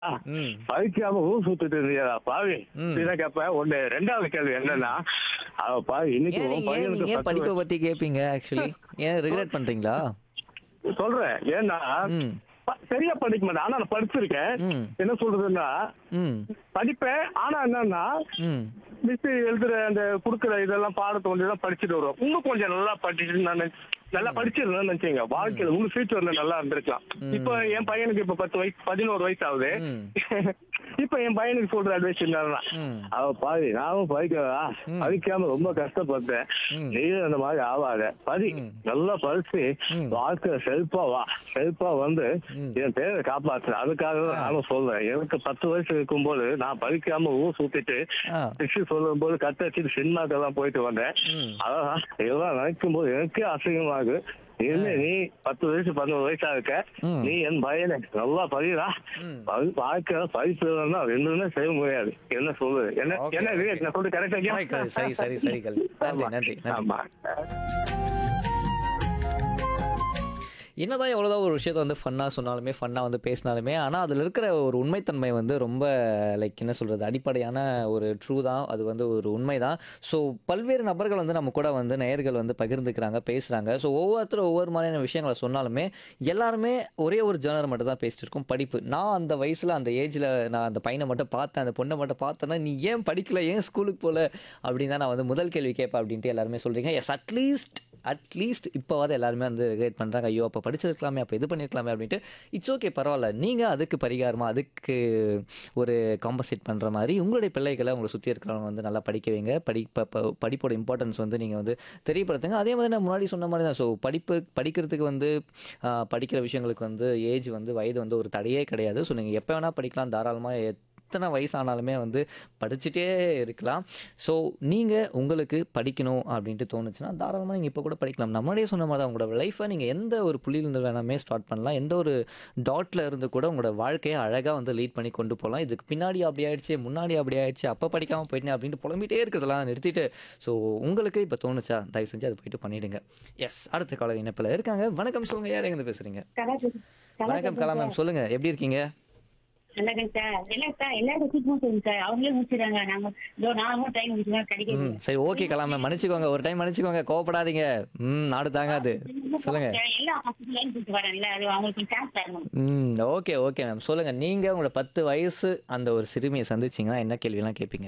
ம் படிக்காம ஊர் சுத்திட்டு இருந்தியா பாவி ம். இதை கேட்பேன் ஒண்ணு ரெண்டாவது கேள்வி என்னன்னா அவ பாவி இன்னைக்கு ஏன் உன் நீங்க ஏன் பையனுக்கு நீங்க ஏன் பத்து படிப்பை பத்தி கேப்பீங்க ஆக்சுவலி ஏன் ரிக்ரெட் பண்றீங்களா வயசு- சொல்றேன் ஏன்னா ம் ப- சரியா படிக்க மாட்டேன் ஆனா நான் படிச்சிருக்கேன் ம் என்ன சொல்றதுன்னா ம் படிப்பேன் ஆனா என்னன்னா ம் மிஸ் எழுதுற அந்த குடுக்குற இதெல்லாம் பாடத்தை கொஞ்சம் தான் படிச்சுட்டு வருவோம் இன்னும் கொஞ்சம் நல்லா படிச்சுட்டு நான் நினை- நல்லா படிச்சிருந்தேன் நினைச்சீங்க வாழ்க்கையில உங்க ஃபியூச்சர்ல நல்லா இருந்திருக்கலாம் ம். இப்ப என் பையனுக்கு இப்ப பத்து வயசு பதினோரு வயசு ஆகுது ம். இப்ப என் பையனுக்கு சொல்ற அட்வைஸ் என்னன்னா ம் அவ பாதி நானும் படிக்கவா ம். படிக்காம ரொம்ப கஷ்டப்பட்டேன் ம். நீயும் அந்த மாதிரி ஆகாத படி ம். நல்லா படிச்சு ம். வாழ்க்கை செல்பா வா செல்பா வந்து ம். என் பேரை காப்பாத்து அதுக்காக தான் நானும் சொல்றேன் எனக்கு பத்து வயசு இருக்கும்போது நான் படிக்காம ஊர் சுத்திட்டு ஆ பிக்ஷு சொல்லும் போது கத்த வச்சுட்டு சினிமாக்கெல்லாம் போயிட்டு வந்தேன் ம் அதான் இதெல்லாம் நினைக்கும் போது எனக்கே அசிங்கமாகு என்ன நீ பத்து வயசு பதினோரு வயசா இருக்க ம். நீ என் பையனை நல்லா படிடா ம். வாழ்க்கை படிப்புனா ரெண்டுமே செய்ய முடியாது என்ன சொல்லு என்ன Okay, என்ன okay. விவேக் நான் சொல்றது கரெக்டா Correct, correct. சரி சரி சரி கல்வி நன்றி நன்றி நன்றி ஆமா என்னதான் எவ்வளோதான் ஒரு விஷயத்த வந்து ஃபன்னாக சொன்னாலுமே ஃபன்னாக வந்து பேசினாலுமே ஆனால் அதில் இருக்கிற ஒரு உண்மைத்தன்மை வந்து ரொம்ப லைக் என்ன சொல்கிறது அடிப்படையான ஒரு ட்ரூ தான் அது வந்து ஒரு உண்மை தான் ஸோ பல்வேறு நபர்கள் வந்து நம்ம கூட வந்து நேயர்கள் வந்து பகிர்ந்துக்கிறாங்க பேசுகிறாங்க ஸோ ஒவ்வொருத்தரும் ஒவ்வொரு மாதிரியான விஷயங்களை சொன்னாலுமே எல்லாருமே ஒரே ஒரு ஜேர்னர் மட்டும் தான் பேசிட்டு இருக்கோம் படிப்பு நான் அந்த வயசில் அந்த ஏஜில் நான் அந்த பையனை மட்டும் பார்த்தேன் அந்த பொண்ணை மட்டும் பார்த்தேன்னா நீ ஏன் படிக்கல ஏன் ஸ்கூலுக்கு போகல அப்படின்னு தான் நான் வந்து முதல் கேள்வி கேட்பேன் அப்படின்ட்டு எல்லாருமே சொல்கிறீங்க எஸ் அட்லீஸ்ட் அட்லீஸ்ட் இப்போவாது எல்லாருமே வந்து ரிலேட் பண்ணுறாங்க ஐயோ அப்போ படிச்சிருக்கலாமே அப்போ இது பண்ணியிருக்கலாமே அப்படின்ட்டு இட்ஸ் ஓகே பரவாயில்ல நீங்கள் அதுக்கு பரிகாரமாக அதுக்கு ஒரு காம்பன்சேட் பண்ணுற மாதிரி உங்களுடைய பிள்ளைகளை உங்களை சுற்றி இருக்கிறவங்க வந்து நல்லா படிக்க வைங்க படி ப- ப- படிப்போட இம்பார்ட்டன்ஸ் வந்து நீங்கள் வந்து தெரியப்படுத்துங்க அதே மாதிரி நான் முன்னாடி சொன்ன மாதிரி தான் ஸோ படிப்பு படிக்கிறதுக்கு வந்து ஆஹ், படிக்கிற விஷயங்களுக்கு வந்து ஏஜ் வந்து வயது வந்து ஒரு தடையே கிடையாது ஸோ நீங்கள் எப்போ வேணால் படிக்கலாம் தாராளமாக எத்தனை வயசானாலுமே வந்து படிச்சுட்டே இருக்கலாம் ஸோ நீங்கள் உங்களுக்கு படிக்கணும் அப்படின்ட்டு தோணுச்சுன்னா தாராளமாக நீங்கள் இப்போ கூட படிக்கலாம் நம்மளே சொன்ன மாதிரி தான் உங்களோட லைஃப்பை நீங்கள் எந்த ஒரு புள்ளியிலிருந்து வேணாமே ஸ்டார்ட் பண்ணலாம் எந்த ஒரு டாட்டில் இருந்து கூட உங்களோட வாழ்க்கையை அழகாக வந்து லீட் பண்ணி கொண்டு போகலாம் இதுக்கு பின்னாடி அப்படி ஆயிடுச்சு முன்னாடி அப்படி ஆயிடுச்சு அப்போ படிக்காமல் போயிட்டேன் அப்படின்ட்டு புலம்பிட்டே இருக்கிறதெல்லாம் நிறுத்திட்டு ஸோ உங்களுக்கு இப்போ தோணுச்சா தயவு செஞ்சு அதை போயிட்டு பண்ணிடுங்க எஸ் அடுத்த காலர் இணைப்பில் இருக்காங்க வணக்கம் சொல்லுங்கள் யார் எங்கேருந்து பேசுகிறீங்க வணக்கம் கலா மேம் சொல்லுங்கள் எப்படி இருக்கீங்க நல்லதுங்க சார் இல்ல சார் எல்லாரும் சீக்கிரம் சொல்லுங்க சார் அவங்களே முடிச்சிடுறாங்க நாங்க இதோ நாங்களும் டைம் முடிச்சுதான் கிடைக்கிறது ம் சரி ஓகே கலாம் மேம் மன்னிச்சுக்கோங்க ஒரு டைம் மன்னிச்சுக்கோங்க கோவப்படாதீங்க ம் நாடு தாங்காது சொல்லுங்க எல்லாம் ஃபர்ஸ்ட் லைன் கொடுத்து வரேன்ல அது அவங்களுக்கு சான்ஸ் தரணும் ம் ஓகே ஓகே மேம் சொல்லுங்க நீங்க உங்களோட பத்து வயசு அந்த ஒரு சிறுமியை சந்திச்சீங்கன்னா என்ன கேள்வியெல்லாம் கேட்பீங்க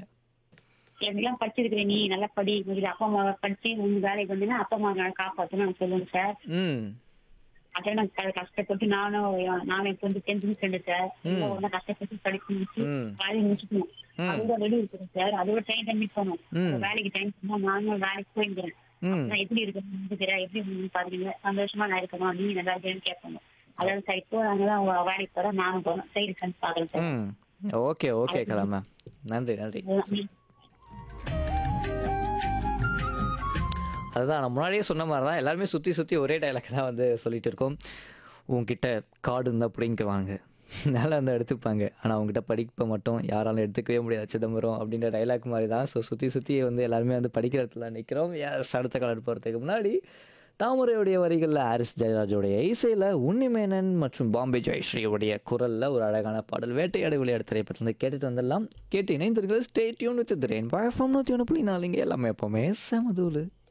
எல்லாம் படிச்சிருக்கிறேன் நீ நல்லா படி முதல்ல அப்பா அம்மா படிச்சு உங்க வேலைக்கு வந்தீங்கன்னா அப்பா அம்மா நான் காப்பாற்றணும் நான் சொல்லுங்க சார் ம் அதான் நான் க- கஷ்டப்பட்டு நானும் நானும் இப்போ வந்து டென்த் ஸ்டாண்டர்ட் சார் ம். ஒண்ணு கஷ்டப்பட்டு படிச்சு முடிச்சு ம் வேலையை முடிச்சுக்கணும் ம். அதோட வெளியே இருக்கிறேன் சார் அதோட டைம் மீட் பண்ணும் ம். வேலைக்கு டைம் சொன்னா நானும் வேலைக்கு போயிருக்கிறேன் ம் நான் எப்படி இருக்கணும் தெரியா எப்படி இருக்கணும்னு பாருங்க சந்தோஷமா நான் இருக்கணும் நீ நல்லா இருக்கேன்னு கேட்பாங்க அதாவது சார் இப்போ நாங்க தான் அவங்க வேலைக்கு போறோம் நானும் போறோம் சைடு ஃப்ரெண்ட்ஸ் பாக்குறேன் சார் ம் ஓகே ஓகே கலாம் மேம் நன்றி நன்றி அதுதான். அதுதான் நான் முன்னாடியே சொன்ன மாதிரி தான் எல்லாருமே சுற்றி சுற்றி ஒரே டைலாக் தான் வந்து சொல்லிட்டு இருக்கோம் உங்ககிட்ட கார்டு இருந்தால் பிடிங்க வாங்க நல்லா இருந்தால் எடுத்துப்பாங்க ஆனால் அவங்ககிட்ட படிப்பை மட்டும் யாராலும் எடுத்துக்கவே முடியாது சிதம்பரம் அப்படின்ற டைலாக் மாதிரி தான் ஸோ சுற்றி சுற்றி வந்து எல்லாருமே வந்து படிக்கிற இடத்துல நிற்கிறோம் எஸ் அடுத்த கலர் போகிறதுக்கு முன்னாடி தாமரையுடைய வரிகளில் ஹாரிஸ் ஜெயராஜோடைய இசையில் உன்னிமேனன் மற்றும் பாம்பே ஜெயஸ்ரீயோடைய குரலில் ஒரு அழகான பாடல் வேட்டையாடு விளையாடு திரைப்படத்தில் கேட்டுட்டு வந்துடலாம் கேட்டு இணைந்திருக்கிறது ஸ்டே டியூன் வித் திரேன் பாய் ஃபார்ம் நூற்றி ஒன்று புள்ளி நாலுங்க எல்லாமே எப்போவுமே செமதூலு